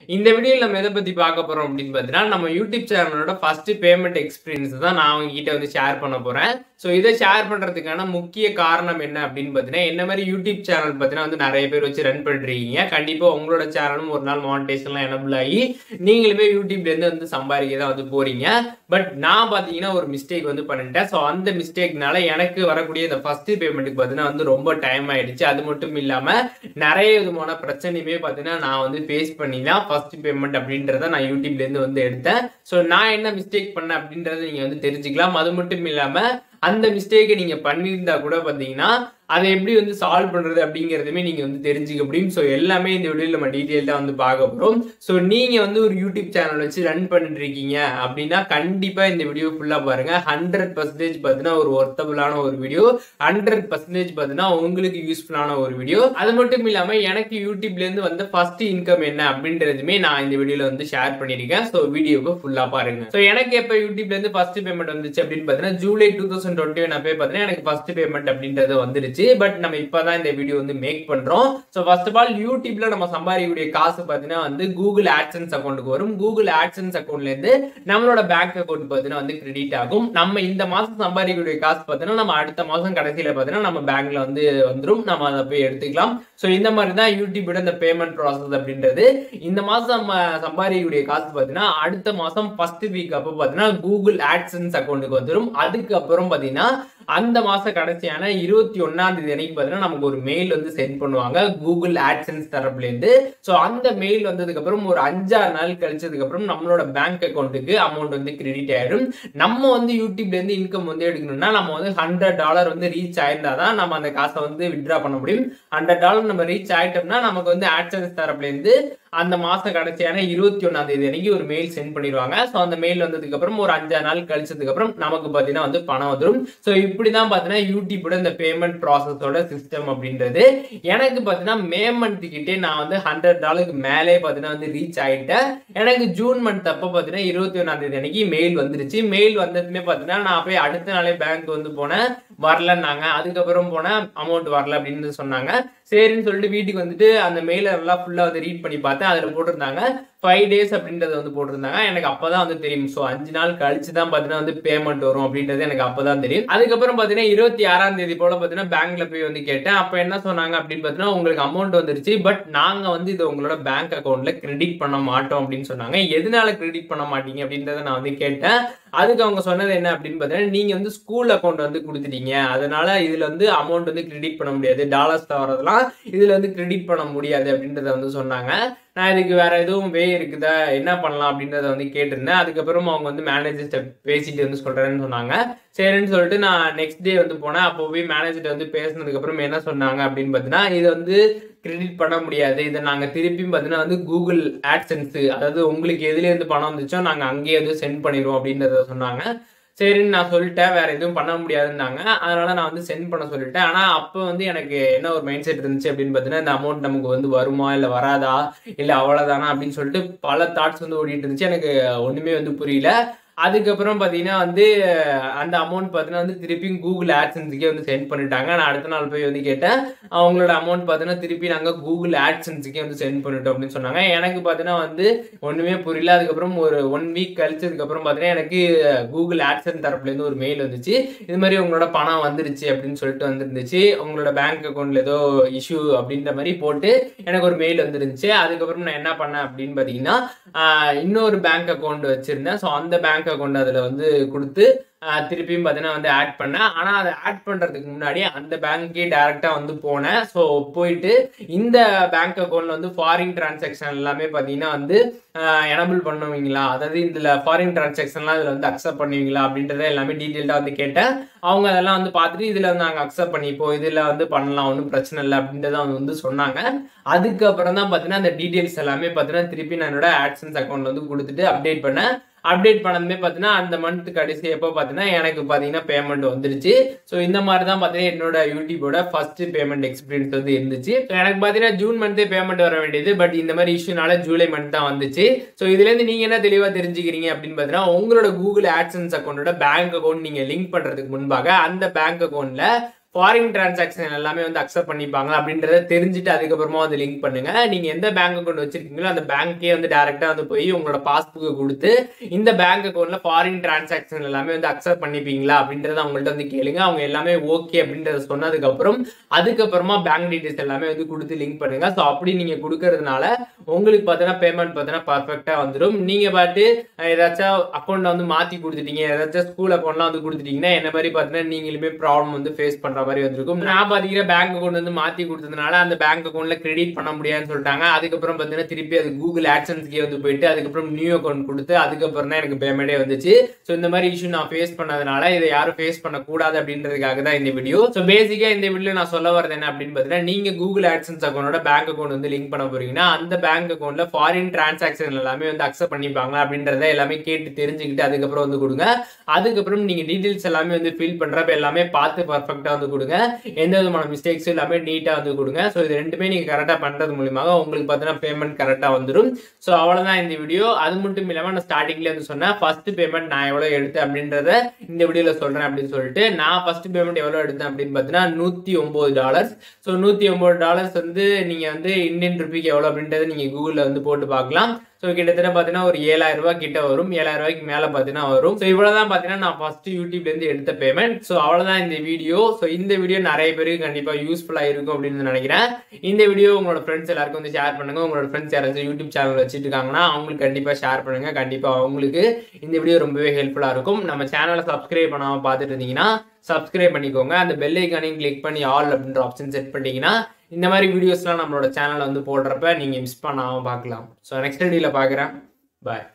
இந்த வீடியோவில் நம்ம எதை பற்றி பார்க்க போகிறோம் அப்படின்னு பார்த்தீங்கன்னா நம்ம யூடியூப் சேனலோட ஃபர்ஸ்ட் பேமெண்ட் எக்ஸ்பீரியன்ஸ் தான் நான் உங்ககிட்ட வந்து ஷேர் பண்ண போகிறேன் ஸோ இதை ஷேர் பண்ணுறதுக்கான முக்கிய காரணம் என்ன அப்படின்னு பார்த்தீங்கன்னா என்ன மாதிரி யூடியூப் சேனல் பார்த்தீங்கன்னா வந்து நிறைய பேர் வச்சு ரன் பண்ணிருக்கீங்க கண்டிப்பாக உங்களோட சேனலும் ஒரு நாள் மானிட்டேஷன்லாம் எனபிள் ஆகி நீங்களுமே யூடியூப்லேருந்து வந்து சம்பாதிக்க தான் வந்து போகிறீங்க பட் நான் பார்த்தீங்கன்னா ஒரு மிஸ்டேக் வந்து பண்ணிட்டேன் ஸோ அந்த மிஸ்டேக்னால எனக்கு வரக்கூடிய இந்த ஃபர்ஸ்ட் பேமெண்ட்டுக்கு பார்த்தீங்கன்னா வந்து ரொம்ப டைம் ஆயிடுச்சு அது மட்டும் இல்லாமல் நிறைய விதமான பிரச்சனையுமே பார்த்தீங்கன்னா நான் வந்து ஃபேஸ் பண்ணி தான் ஃபர்ஸ்ட் பேமெண்ட் அப்படின்றத நான் யூடியூப்லேருந்து வந்து எடுத்தேன் ஸோ நான் என்ன மிஸ்டேக் பண்ணேன் அப்படின்றத நீங்கள் வந்து தெரிஞ்சுக்கலாம் அது மட்டும் இல்லாமல் அந்த மிஸ்டேக்கை நீங்கள் பண்ணியிருந்தா கூட பார்த்தீங்கன்னா அதை எப்படி வந்து சால்வ் பண்ணுறது அப்படிங்கிறதுமே நீங்கள் வந்து தெரிஞ்சுக்க முடியும் ஸோ எல்லாமே இந்த வீடியோவில் நம்ம டீட்டெயில்டாக வந்து பார்க்க போகிறோம் ஸோ நீங்கள் வந்து ஒரு யூடியூப் சேனல் வச்சு ரன் பண்ணிட்டு இருக்கீங்க அப்படின்னா கண்டிப்பாக இந்த வீடியோ ஃபுல்லாக பாருங்கள் ஹண்ட்ரட் பர்சன்டேஜ் பார்த்தீங்கன்னா ஒரு ஒர்த்தபுளான ஒரு வீடியோ ஹண்ட்ரட் பர்சன்டேஜ் பார்த்தீங்கன்னா உங்களுக்கு யூஸ்ஃபுல்லான ஒரு வீடியோ அது மட்டும் இல்லாமல் எனக்கு யூடியூப்லேருந்து வந்த ஃபர்ஸ்ட் இன்கம் என்ன அப்படின்றதுமே நான் இந்த வீடியோவில் வந்து ஷேர் பண்ணியிருக்கேன் ஸோ வீடியோவை ஃபுல்லாக பாருங்க ஸோ எனக்கு எப்போ யூடியூப்லேருந்து ஃபர்ஸ்ட் பேமெண்ட் வந்துச்சு அப்படின்னு பார்த்தீங்கன்னா July two thousand twenty one அப்போ பார்த்தீங்கன்னா எனக்கு ஃபர்ஸ்ட் பேமெண்ட் அப்படின்றது வந்துருச்சு பட் நம்ம இப்போதான் இந்த வீடியோ வந்து மேக் பண்ணுறோம் ஸோ ஃபர்ஸ்ட் ஆஃப் ஆல் யூடியூப்ல நம்ம சம்பாதிக்கக்கூடிய காசு பார்த்தீங்கன்னா வந்து கூகுள் ஆட்சன்ஸ் அக்கௌண்ட்டுக்கு வரும் கூகுள் ஆட்சன்ஸ் அக்கௌண்ட்லேருந்து நம்மளோட பேங்க் அக்கௌண்ட் பார்த்தீங்கன்னா வந்து கிரெடிட் ஆகும் நம்ம இந்த மாதம் சம்பாதிக்கக்கூடிய காசு பார்த்தீங்கன்னா நம்ம அடுத்த மாதம் கடைசியில் பார்த்தீங்கன்னா நம்ம பேங்க்ல வந்து வந்துடும் நம்ம அதை போய் எடுத்துக்கலாம் ஸோ இந்த மாதிரி தான் யூடியூபோட இந்த பேமெண்ட் ப்ராசஸ் அப்படின்றது இந்த மாதம் நம்ம சம்பாதிக்கக்கூடிய காசு பார்த்தீங்கன்னா அடுத்த மாதம் ஃபர்ஸ்ட் வீக் அப்போ பார்த்தீங்கன்னா கூகுள் ஆட்சன்ஸ் அக்கௌண்ட்டுக்கு வந்துடும் அதுக்கப்புறம் பார்த்தீங்கன்னா அந்த மாதம் கடைசியான இருபத்தி ஒன்னாம் தேதி அன்னைக்கு பார்த்தீங்கன்னா நமக்கு ஒரு மெயில் வந்து சென்ட் பண்ணுவாங்க கூகுள் ஆட்சன்ஸ் தரப்புலேருந்து ஸோ அந்த மெயில் வந்ததுக்கு அப்புறம் ஒரு அஞ்சாறு நாள் கழிச்சதுக்கு அப்புறம் நம்மளோட பேங்க் அக்கௌண்ட்டுக்கு அமௌண்ட் வந்து கிரெடிட் ஆயிடும் நம்ம வந்து யூடியூப்ல இருந்து இன்கம் வந்து எடுக்கணும்னா நம்ம வந்து ஹண்ட்ரட் டாலர் வந்து ரீச் ஆயிருந்தா தான் நம்ம அந்த காசை வந்து வித்ட்ரா பண்ண முடியும் ஹண்ட்ரட் டாலர் நம்ம ரீச் ஆயிட்டோம்னா நமக்கு வந்து ஆட்சன்ஸ் தரப்புலேருந்து அந்த மாசம் கடைசியான இருபத்தி ஒன்னாம் தேதி அன்னைக்கு ஒரு மெயில் சென்ட் பண்ணிடுவாங்க ஸோ அந்த மெயில் வந்ததுக்கு அப்புறம் ஒரு அஞ்சாறு நாள் கழிச்சதுக்கு அப்புறம் நமக்கு பார்த்தீங்கன்னா வந்து பணம் வந்துடும் ஸோ இப்படிதான் பார்த்தீங்கன்னா யூடியூபோட இந்த பேமெண்ட் ப்ராசஸோட சிஸ்டம் அப்படின்றது எனக்கு பார்த்தீங்கன்னா மே மந்த் கிட்டே நான் வந்து ஹண்ட்ரட் டாலருக்கு மேலே பார்த்தீங்கன்னா வந்து ரீச் ஆயிட்டேன் எனக்கு ஜூன் மந்த் அப்போ பார்த்தீங்கன்னா இருபத்தி ஒன்றாம் தேதி அன்னைக்கு மெயில் வந்துருச்சு மெயில் வந்ததுமே பார்த்தீங்கன்னா நான் போய் அடுத்த நாளே பேங்க் வந்து போனேன் வரலன்னாங்க அதுக்கப்புறம் போனேன் அமௌண்ட் வரல அப்படின்னு சொன்னாங்க சரின்னு சொல்லிட்டு வீட்டுக்கு வந்துட்டு அந்த மெயிலை நல்லா ஃபுல்லாக வந்து ரீட் பண்ணி பார்த்தேன் அதில் போட்டிருந்தாங்க ஃபைவ் டேஸ் அப்படின்றத வந்து போட்டிருந்தாங்க எனக்கு அப்பதான் வந்து தெரியும் ஸோ அஞ்சு நாள் கழிச்சு தான் பார்த்தீங்கன்னா வந்து பேமெண்ட் வரும் அப்படின்றது எனக்கு அப்பதான் தெரியும் அதுக்கப்புறம் பார்த்தீங்கன்னா இருபத்தி ஆறாம் தேதி போல பார்த்தீங்கன்னா பேங்க்ல போய் வந்து கேட்டேன் அப்போ என்ன சொன்னாங்க அப்படின்னு பார்த்தீங்கன்னா உங்களுக்கு அமௌண்ட் வந்துருச்சு பட் நாங்கள் வந்து இது உங்களோட பேங்க் அக்கௌண்ட்ல கிரெடிட் பண்ண மாட்டோம் அப்படின்னு சொன்னாங்க எதனால கிரெடிட் பண்ண மாட்டீங்க அப்படின்றத நான் வந்து கேட்டேன் அதுக்கு அவங்க சொன்னது என்ன அப்படின்னு பார்த்தீங்கன்னா நீங்க வந்து ஸ்கூல் அக்கௌண்ட் வந்து கொடுத்துட்டீங்க அதனால இதுல வந்து அமௌண்ட் வந்து கிரெடிட் பண்ண முடியாது டாலர்ஸ் தவறதெல்லாம் இதுல வந்து கிரெடிட் பண்ண முடியாது அப்படின்றத வந்து சொன்னாங்க நான் இதுக்கு வேற எதுவும் வே இருக்குதா என்ன பண்ணலாம் அப்படின்றத வந்து கேட்டிருந்தேன் அதுக்கப்புறம் அவங்க வந்து மேனேஜர்கிட்ட பேசிட்டு வந்து சொல்றேன்னு சொன்னாங்க சரின்னு சொல்லிட்டு நான் நெக்ஸ்ட் டே வந்து போனேன் அப்போ போய் மேனேஜர்கிட்ட வந்து பேசினதுக்கு அப்புறம் என்ன சொன்னாங்க அப்படின்னு பார்த்தீங்கன்னா இதை வந்து கிரெடிட் பண்ண முடியாது இதை நாங்கள் திருப்பியும் பார்த்தீங்கன்னா வந்து கூகுள் ஆட்சன்ஸு அதாவது உங்களுக்கு எதுலேருந்து பணம் வந்துச்சோ நாங்கள் அங்கேயே வந்து சென்ட் பண்ணிடுவோம் அப்படின்றத சொன்னாங்க சரின்னு நான் சொல்லிட்டேன் வேற எதுவும் பண்ண முடியாதுன்னாங்க அதனால நான் வந்து சென்ட் பண்ண சொல்லிட்டேன் ஆனால் அப்போ வந்து எனக்கு என்ன ஒரு மைண்ட் செட் இருந்துச்சு அப்படின்னு பார்த்தீங்கன்னா இந்த அமௌண்ட் நமக்கு வந்து வருமா இல்லை வராதா இல்லை அவ்வளோதானா அப்படின்னு சொல்லிட்டு பல தாட்ஸ் வந்து ஓடிட்டு இருந்துச்சு எனக்கு ஒன்றுமே வந்து புரியல அதுக்கப்புறம் பார்த்தீங்கன்னா வந்து அந்த அமௌண்ட் பார்த்தீங்கன்னா வந்து திருப்பியும் கூகுள் ஆட்சன்ஸுக்கே வந்து சென்ட் பண்ணிட்டாங்க நான் அடுத்த நாள் போய் வந்து கேட்டேன் அவங்களோட அமௌண்ட் பார்த்தீங்கன்னா திருப்பி நாங்கள் கூகுள் ஆட்சன்ஸுக்கே வந்து சென்ட் பண்ணிட்டோம் அப்படின்னு சொன்னாங்க எனக்கு பார்த்தீங்கன்னா வந்து ஒன்றுமே புரியல அதுக்கப்புறம் ஒரு ஒன் வீக் கழிச்சதுக்கப்புறம் பார்த்தீங்கன்னா எனக்கு கூகுள் ஆட்சன் தரப்புலேருந்து ஒரு மெயில் வந்துச்சு இது மாதிரி உங்களோட பணம் வந்துருச்சு அப்படின்னு சொல்லிட்டு வந்துருந்துச்சு உங்களோட பேங்க் அக்கௌண்ட்ல ஏதோ இஷ்யூ அப்படின்ற மாதிரி போட்டு எனக்கு ஒரு மெயில் வந்துருந்துச்சு அதுக்கப்புறம் நான் என்ன பண்ணேன் அப்படின்னு பார்த்தீங்கன்னா இன்னொரு பேங்க் அக்கௌண்ட் வச்சிருந்தேன் ஸோ அந்த பேங்க் அக்கௌண்ட் அதில் வந்து கொடுத்து திருப்பியும் பார்த்தீங்கன்னா வந்து ஆட் பண்ணேன் ஆனால் அதை ஆட் பண்ணுறதுக்கு முன்னாடி அந்த பேங்க்கே டேரெக்டாக வந்து போனேன் ஸோ போயிட்டு இந்த பேங்க் அக்கௌண்ட்ல வந்து ஃபாரின் டிரான்சாக்ஷன் எல்லாமே பார்த்தீங்கன்னா வந்து எனபிள் பண்ணுவீங்களா அதாவது இதில் ஃபாரின் டிரான்சாக்ஷன்லாம் இதில் வந்து அக்செப்ட் பண்ணுவீங்களா அப்படின்றத எல்லாமே டீட்டெயில்டாக வந்து கேட்டேன் அவங்க அதெல்லாம் வந்து பார்த்துட்டு இதில் வந்து நாங்கள் அக்செப்ட் பண்ணிப்போம் இதில் வந்து பண்ணலாம் ஒன்றும் பிரச்சனை இல்லை அப்படின்றத அவங்க வந்து சொன்னாங்க அதுக்கப்புறம் தான் பார்த்தீங்கன்னா அந்த டீட்டெயில்ஸ் எல்லாமே பார்த்தீங்கன்னா திருப்பி நான் என்னோட ஆட்சன்ஸ் அக்கௌண்ட்ல வந்து கொடுத்துட்டு அப்டேட் பண்ணேன் அப்டேட் பண்ணதுமே பார்த்தீங்கன்னா அந்த மந்த் கடைசி எப்போ பார்த்தீங்கன்னா எனக்கு பார்த்தீங்கன்னா பேமெண்ட் வந்துருச்சு ஸோ இந்த மாதிரி தான் பார்த்தீங்கன்னா என்னோட யூடியூபோட ஃபர்ஸ்ட் பேமெண்ட் எக்ஸ்பீரியன்ஸ் வந்து இருந்துச்சு ஸோ எனக்கு பார்த்தீங்கன்னா ஜூன் மந்த்தே பேமெண்ட் வர வேண்டியது பட் இந்த மாதிரி இஷ்யூனால ஜூலை மந்த் தான் வந்துச்சு ஸோ இதுலேருந்து நீங்கள் என்ன தெளிவாக தெரிஞ்சுக்கிறீங்க அப்படின்னு பார்த்தீங்கன்னா உங்களோட கூகுள் ஆட்சன்ஸ் அக்கௌண்ட்டோட பேங்க் அக்கௌண்ட் நீங்கள் லிங்க் பண்ணுறதுக்கு முன்பாக அந்த பேங்க் அக்கௌண்ட்டில் ஃபாரின் டிரான்சாக்ஷன் எல்லாமே வந்து அக்செப்ட் பண்ணிப்பாங்க அப்படின்றத தெரிஞ்சுட்டு அதுக்கப்புறமா வந்து லிங்க் பண்ணுங்க நீங்க எந்த பேங்க் அக்கௌண்ட் வச்சிருக்கீங்களோ அந்த பேங்க்கே வந்து டைரக்டா வந்து போய் உங்களோட பாஸ்புக்கை கொடுத்து இந்த பேங்க் அக்கௌண்ட்ல ஃபாரின் டிரான்சாக்ஷன் எல்லாமே வந்து அக்செப்ட் பண்ணிப்பீங்களா அப்படின்றத அவங்கள்ட்ட வந்து கேளுங்க அவங்க எல்லாமே ஓகே அப்படின்றத சொன்னதுக்கு அப்புறம் அதுக்கப்புறமா பேங்க் டீடைல்ஸ் எல்லாமே வந்து கொடுத்து லிங்க் பண்ணுங்க ஸோ அப்படி நீங்க கொடுக்கறதுனால உங்களுக்கு பார்த்தீங்கன்னா பேமெண்ட் பார்த்தீங்கன்னா பர்ஃபெக்டா வந்துடும் நீங்க பாட்டு அஹ், ஏதாச்சும் அக்கௌண்ட்ல வந்து மாத்தி கொடுத்துட்டீங்க ஏதாச்சும் ஸ்கூல் அக்கௌண்ட்லாம் வந்து கொடுத்துட்டீங்கன்னா என்ன மாதிரி பார்த்தீங்கன்னா நீங்களுமே ப்ராப்ளம் வந்து ஃபேஸ் பண்ற மாதிரி வந்திருக்கும் நான் பாத்தீங்கன்னா பேங்க் அக்கௌண்ட் வந்து மாத்தி கொடுத்ததுனால அந்த பேங்க் அக்கௌண்ட்ல கிரெடிட் பண்ண முடியாதுன்னு சொல்லிட்டாங்க அதுக்கப்புறம் பார்த்தீங்கன்னா திருப்பி அது கூகுள் ஆக்ஷன்ஸ்க்கே வந்து போயிட்டு அதுக்கப்புறம் நியூ அக்கௌண்ட் கொடுத்து அதுக்கப்புறம் தான் எனக்கு பேமெண்டே வந்துச்சு ஸோ இந்த மாதிரி இஷ்யூ நான் ஃபேஸ் பண்ணதுனால இதை யாரும் ஃபேஸ் பண்ணக்கூடாது அப்படின்றதுக்காக தான் இந்த வீடியோ ஸோ பேசிக்கா இந்த வீடியோ நான் சொல்ல வரது என்ன அப்படின்னு பார்த்தீங்கன்னா நீங்க கூகுள் ஆக்ஷன்ஸ் அக்கௌண்டோட பேங்க் அக்கௌண்ட் வந்து லிங்க் பண்ண போறீங்கன்னா அந்த பேங்க் அக்கௌண்ட்ல ஃபாரின் டிரான்சாக்ஷன் எல்லாமே வந்து அக்செப்ட் பண்ணிப்பாங்க அப்படின்றத எல்லாமே கேட்டு தெரிஞ்சுக்கிட்டு அதுக்கப்புறம் வந்து கொடுங்க அதுக்கப்புறம் நீங்க டீடைல்ஸ் எல்லாமே வந்து ஃபில் பண்றப்ப எல்லாமே பார்த்து பர்ஃபெக்டா வந்து கொடுங்க எந்த விதமான மிஸ்டேக்ஸும் எல்லாமே நீட்டா வந்து கொடுங்க ஸோ இது ரெண்டுமே நீங்க கரெக்டா பண்றது மூலியமாக உங்களுக்கு பார்த்தீங்கன்னா பேமெண்ட் கரெக்டா வந்துடும் ஸோ அவ்வளவுதான் இந்த வீடியோ அது மட்டும் இல்லாம நான் ஸ்டார்டிங்ல வந்து சொன்னேன் ஃபர்ஸ்ட் பேமெண்ட் நான் எவ்வளவு எடுத்தேன் அப்படின்றத இந்த வீடியோல சொல்றேன் அப்படின்னு சொல்லிட்டு நான் ஃபர்ஸ்ட் பேமெண்ட் எவ்வளவு எடுத்தேன் அப்படின்னு பார்த்தீங்கன்னா நூத்தி ஒன்பது டாலர்ஸ் ஸோ நூத்தி ஒன்பது டாலர்ஸ் வந்து நீங்க வந்து இந்தியன் ருபிக்கு எவ்வளவு அப்படின்றத நீங்க கூகுள்ல வந்து போட்டு பார்க்கலாம் ஸோ கிட்டத்தட்ட பார்த்தீங்கன்னா ஒரு ஏழாயிரம் ரூபாய் கிட்ட வரும் ஏழாயிரம் ரூபாய்க்கு மேலே பார்த்தீங்கன்னா வரும் ஸோ இவ்வளோதான் பார்த்தீங்கன்னா நான் ஃபர்ஸ்ட் யூடியூப்லேருந்து எடுத்த பேமெண்ட் ஸோ அவ்வளோதான் இந்த வீடியோ ஸோ இந்த வீடியோ நிறைய பேருக்கு கண்டிப்பாக யூஸ்ஃபுல்லாக இருக்கும் அப்படின்னு நினைக்கிறேன் இந்த வீடியோ உங்களோட ஃப்ரெண்ட்ஸ் எல்லாருக்கும் வந்து ஷேர் பண்ணுங்க உங்களோட ஃப்ரெண்ட்ஸ் யாராச்சும் யூடியூப் சேனல் வச்சுட்டு இருக்காங்கன்னா அவங்களுக்கு கண்டிப்பாக ஷேர் பண்ணுங்க கண்டிப்பாக அவங்களுக்கு இந்த வீடியோ ரொம்பவே ஹெல்ப்ஃபுல்லாக இருக்கும் நம்ம சேனலை சப்ஸ்கிரைப் பண்ணாமல் பார்த்துட்டு இருந்தீங்கன்னா சப்ஸ்கிரைப் பண்ணிக்கோங்க அந்த பெல் ஐக்கானையும் கிளிக் பண்ணி ஆல் அப்படின்ற ஆப்ஷன் செட் பண்ணிட்டீங்கன்னா இந்த மாதிரி வீடியோஸ்லாம் நம்மளோட சேனலில் வந்து போடுறப்ப நீங்கள் மிஸ் பண்ணாமல் பார்க்கலாம் ஸோ நெக்ஸ்ட் வீடியோவில் பார்க்குறேன் பாய்